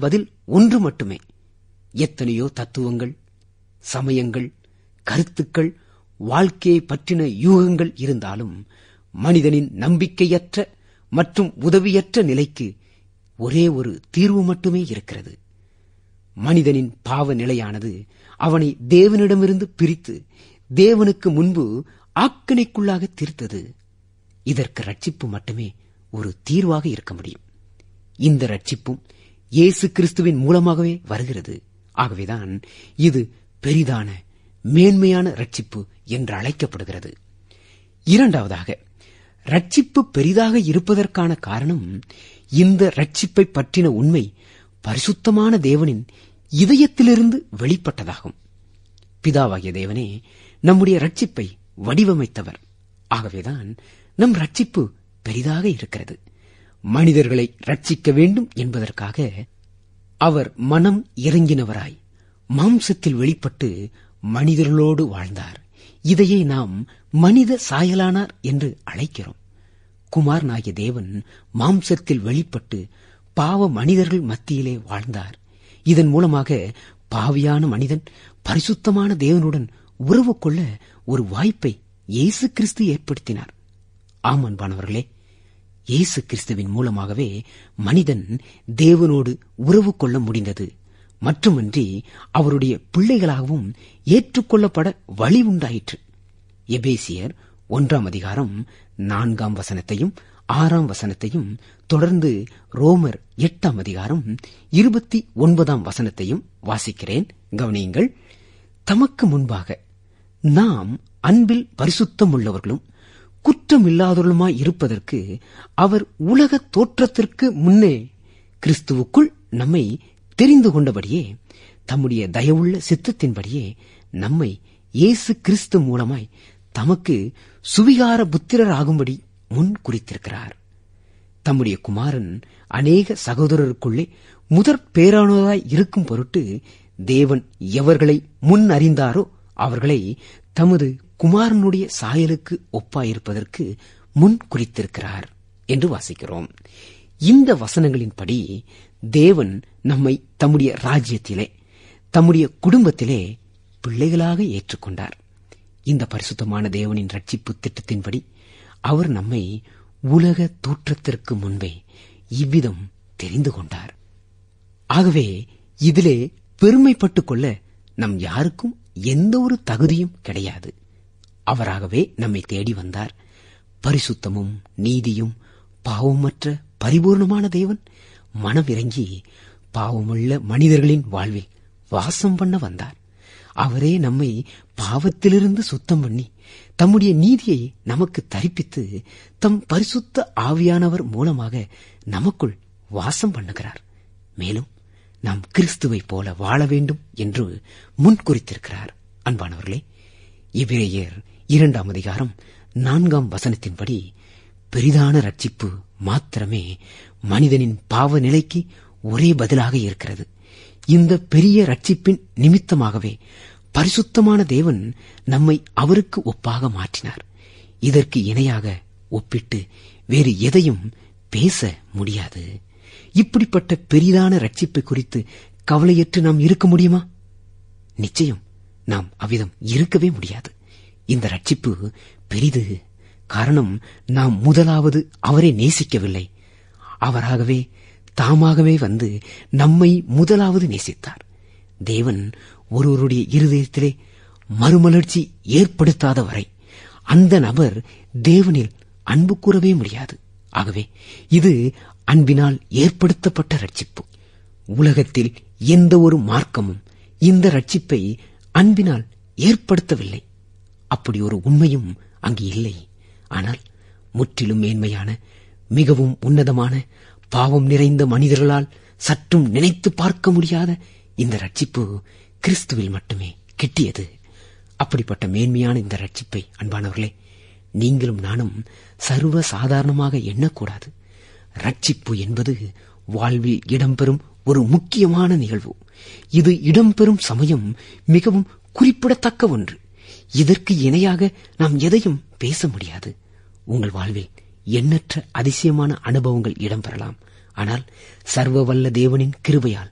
பதில் ஒன்று மட்டுமே எத்தனையோ தத்துவங்கள் சமயங்கள் கருத்துக்கள் வாழ்க்கையை பற்றின யூகங்கள் இருந்தாலும் மனிதனின் நம்பிக்கையற்ற மற்றும் உதவியற்ற நிலைக்கு ஒரே ஒரு தீர்வு மட்டுமே இருக்கிறது மனிதனின் பாவ நிலையானது அவனை தேவனிடமிருந்து பிரித்து தேவனுக்கு முன்பு ஆக்கணைக்குள்ளாக தீர்த்தது இதற்கு ரட்சிப்பு மட்டுமே ஒரு தீர்வாக இருக்க முடியும் இந்த ரட்சிப்பும் இயேசு கிறிஸ்துவின் மூலமாகவே வருகிறது ஆகவேதான் இது பெரிதான மேன்மையான ரட்சிப்பு என்று அழைக்கப்படுகிறது இரண்டாவதாக ரட்சிப்பு பெரிதாக இருப்பதற்கான காரணம் இந்த ரட்சிப்பை பற்றின உண்மை பரிசுத்தமான தேவனின் இதயத்திலிருந்து வெளிப்பட்டதாகும் பிதாவாகிய தேவனே நம்முடைய ரட்சிப்பை வடிவமைத்தவர் ஆகவேதான் நம் ரட்சிப்பு பெரிதாக இருக்கிறது மனிதர்களை ரட்சிக்க வேண்டும் என்பதற்காக அவர் மனம் இறங்கினவராய் மாம்சத்தில் வெளிப்பட்டு மனிதர்களோடு வாழ்ந்தார் இதையே நாம் மனித சாயலானார் என்று அழைக்கிறோம் குமாரனாகிய தேவன் மாம்சத்தில் வெளிப்பட்டு பாவ மனிதர்கள் மத்தியிலே வாழ்ந்தார் இதன் மூலமாக பாவியான மனிதன் பரிசுத்தமான தேவனுடன் உறவு கொள்ள ஒரு வாய்ப்பை இயேசு கிறிஸ்து ஏற்படுத்தினார் ஆம் அன்பானவர்களே இயேசு கிறிஸ்துவின் மூலமாகவே மனிதன் தேவனோடு உறவு கொள்ள முடிந்தது மட்டுமன்றி அவருடைய பிள்ளைகளாகவும் ஏற்றுக்கொள்ளப்பட வழி உண்டாயிற்று எபேசியர் ஒன்றாம் அதிகாரம் நான்காம் வசனத்தையும் ஆறாம் வசனத்தையும் தொடர்ந்து ரோமர் எட்டாம் அதிகாரம் இருபத்தி ஒன்பதாம் வசனத்தையும் வாசிக்கிறேன் கவனியுங்கள் தமக்கு முன்பாக நாம் அன்பில் பரிசுத்தம் உள்ளவர்களும் குற்றமில்லாதவர்களுமாய் இருப்பதற்கு அவர் உலக தோற்றத்திற்கு முன்னே கிறிஸ்துவுக்குள் நம்மை தெரிந்து கொண்டபடியே தம்முடைய தயவுள்ள சித்தத்தின்படியே நம்மை இயேசு கிறிஸ்து மூலமாய் தமக்கு சுவிகார புத்திரராகும்படி முன் குறித்திருக்கிறார் தம்முடைய குமாரன் அநேக சகோதரருக்குள்ளே முதற் பேரானதாய் இருக்கும் பொருட்டு தேவன் எவர்களை முன் அறிந்தாரோ அவர்களை தமது குமாரனுடைய சாயலுக்கு ஒப்பாயிருப்பதற்கு முன் குறித்திருக்கிறார் என்று வாசிக்கிறோம் இந்த வசனங்களின்படி தேவன் நம்மை தம்முடைய ராஜ்யத்திலே தம்முடைய குடும்பத்திலே பிள்ளைகளாக ஏற்றுக்கொண்டார் இந்த பரிசுத்தமான தேவனின் ரட்சிப்பு திட்டத்தின்படி அவர் நம்மை உலக தோற்றத்திற்கு முன்பே இவ்விதம் தெரிந்து கொண்டார் ஆகவே இதிலே பெருமைப்பட்டுக் கொள்ள நம் யாருக்கும் எந்த ஒரு தகுதியும் கிடையாது அவராகவே நம்மை தேடி வந்தார் பரிசுத்தமும் நீதியும் பாவமற்ற பரிபூர்ணமான தேவன் மனம் இறங்கி பாவமுள்ள மனிதர்களின் வாழ்வில் வாசம் பண்ண வந்தார் அவரே நம்மை பாவத்திலிருந்து சுத்தம் பண்ணி தம்முடைய நீதியை நமக்கு தரிப்பித்து தம் பரிசுத்த ஆவியானவர் மூலமாக நமக்குள் வாசம் பண்ணுகிறார் மேலும் நாம் கிறிஸ்துவைப் போல வாழ வேண்டும் என்று முன்குறித்திருக்கிறார் அன்பானவர்களே இவ்விரையர் இரண்டாம் அதிகாரம் நான்காம் வசனத்தின்படி பெரிதான ரட்சிப்பு மாத்திரமே மனிதனின் பாவ நிலைக்கு ஒரே பதிலாக இருக்கிறது இந்த பெரிய ரட்சிப்பின் நிமித்தமாகவே பரிசுத்தமான தேவன் நம்மை அவருக்கு ஒப்பாக மாற்றினார் இதற்கு இணையாக ஒப்பிட்டு வேறு எதையும் பேச முடியாது இப்படிப்பட்ட பெரிதான ரட்சிப்பை குறித்து கவலையற்று நாம் இருக்க முடியுமா நிச்சயம் நாம் அவ்விதம் இருக்கவே முடியாது இந்த ரட்சிப்பு பெரிது காரணம் நாம் முதலாவது அவரை நேசிக்கவில்லை அவராகவே தாமாகவே வந்து நம்மை முதலாவது நேசித்தார் தேவன் ஒருவருடைய இருதயத்திலே மறுமலர்ச்சி ஏற்படுத்தாத வரை அந்த நபர் தேவனில் அன்பு கூறவே முடியாது ஆகவே இது அன்பினால் ஏற்படுத்தப்பட்ட ரட்சிப்பு உலகத்தில் எந்த ஒரு மார்க்கமும் இந்த ரட்சிப்பை அன்பினால் ஏற்படுத்தவில்லை அப்படி ஒரு உண்மையும் அங்கு இல்லை ஆனால் முற்றிலும் மேன்மையான மிகவும் உன்னதமான பாவம் நிறைந்த மனிதர்களால் சற்றும் நினைத்து பார்க்க முடியாத இந்த ரட்சிப்பு கிறிஸ்துவில் மட்டுமே கிட்டியது அப்படிப்பட்ட மேன்மையான இந்த ரட்சிப்பை அன்பானவர்களே நீங்களும் நானும் சர்வ சாதாரணமாக எண்ணக்கூடாது ரட்சிப்பு என்பது வாழ்வில் இடம்பெறும் ஒரு முக்கியமான நிகழ்வு இது இடம்பெறும் சமயம் மிகவும் குறிப்பிடத்தக்க ஒன்று இதற்கு இணையாக நாம் எதையும் பேச முடியாது உங்கள் வாழ்வில் எண்ணற்ற அதிசயமான அனுபவங்கள் இடம்பெறலாம் ஆனால் சர்வ வல்ல தேவனின் கிருபையால்